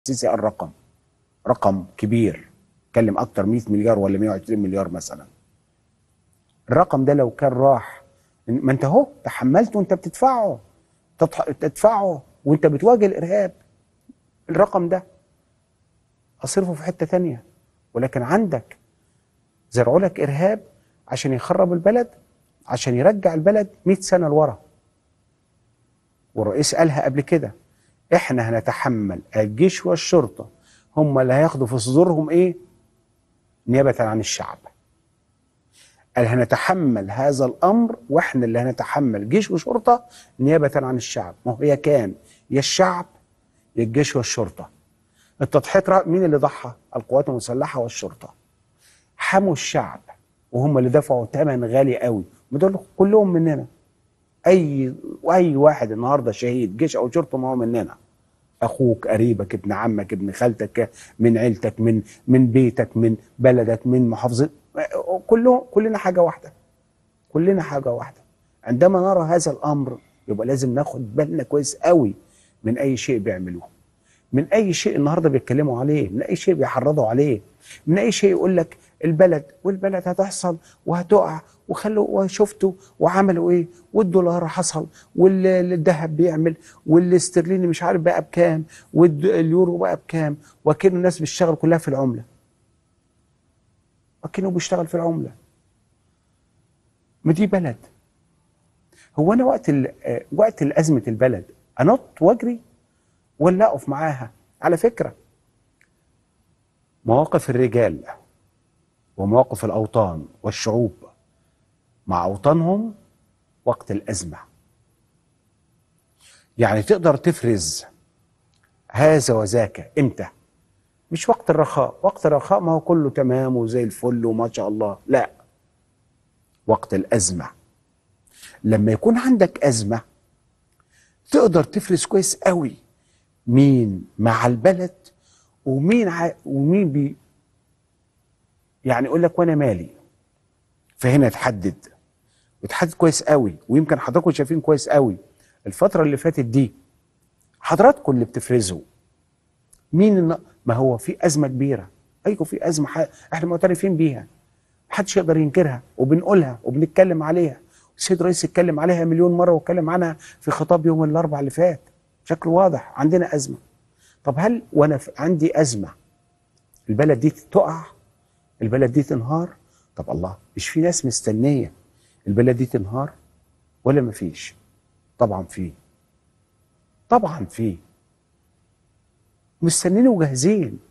السيسي قال رقم رقم كبير اتكلم اكتر 100 مليار ولا 120 مليار مثلا الرقم ده لو كان راح ما انت اهو تحملته وانت بتدفعه تضح- تدفعه وانت بتواجه الارهاب الرقم ده اصرفه في حته تانية ولكن عندك زرعوا لك ارهاب عشان يخرب البلد عشان يرجع البلد 100 سنه لورا والرئيس قالها قبل كده احنا هنتحمل الجيش والشرطه هم اللي هياخدوا في صدورهم ايه نيابه عن الشعب قال هنتحمل هذا الامر واحنا اللي هنتحمل جيش وشرطه نيابه عن الشعب ما هو يا كان يا الشعب يا الجيش والشرطه التضحيات رأ- مين اللي ضحى القوات المسلحه والشرطه حموا الشعب وهم اللي دفعوا ثمن غالي قوي ما دول كلهم مننا اي اي واحد النهارده شهيد جيش او شرطه ما هو مننا اخوك قريبك ابن عمك ابن خالتك من عيلتك من من بيتك من بلدك من محافظه كله كلنا حاجه واحده كلنا حاجه واحده عندما نرى هذا الامر يبقى لازم ناخد بالنا كويس قوي من اي شيء بيعملوه من اي شيء النهارده بيتكلموا عليه من اي شيء بيحرضوا عليه من اي شيء يقول لك البلد والبلد هتحصل وهتقع وخلوا وشفتوا وعملوا ايه والدولار حصل والذهب بيعمل والاسترليني مش عارف بقى بكام واليورو بقى بكام وكأن الناس بتشتغل كلها في العمله وكأنه بيشتغل في العمله ما دي بلد هو انا وقت ال- آه، وقت ازمه البلد انط واجري ولا اقف معاها على فكره مواقف الرجال ومواقف الاوطان والشعوب مع اوطانهم وقت الازمه يعني تقدر تفرز هذا وذاك امتى مش وقت الرخاء وقت الرخاء ما هو كله تمام وزي الفل وما شاء الله لا وقت الازمه لما يكون عندك ازمه تقدر تفرز كويس قوي مين مع البلد ومين ع... ومين بي يعني يقول لك وانا مالي فهنا تحدد وتحدد كويس قوي ويمكن حضراتكم شايفين كويس قوي الفتره اللي فاتت دي حضراتكم اللي بتفرزوا مين الن... ما هو في ازمه كبيره ايوه في ازمه ح... احنا معترفين بيها محدش يقدر ينكرها وبنقولها وبنتكلم عليها السيد الرئيس اتكلم عليها مليون مره واتكلم عنها في خطاب يوم الاربعاء اللي فات بشكل واضح عندنا ازمه طب هل وانا في- عندي ازمه البلد دي تقع البلد دي تنهار طب الله مش في ناس مستنيه البلد دي تنهار ولا مفيش طبعا في طبعا في مستنيين وجاهزين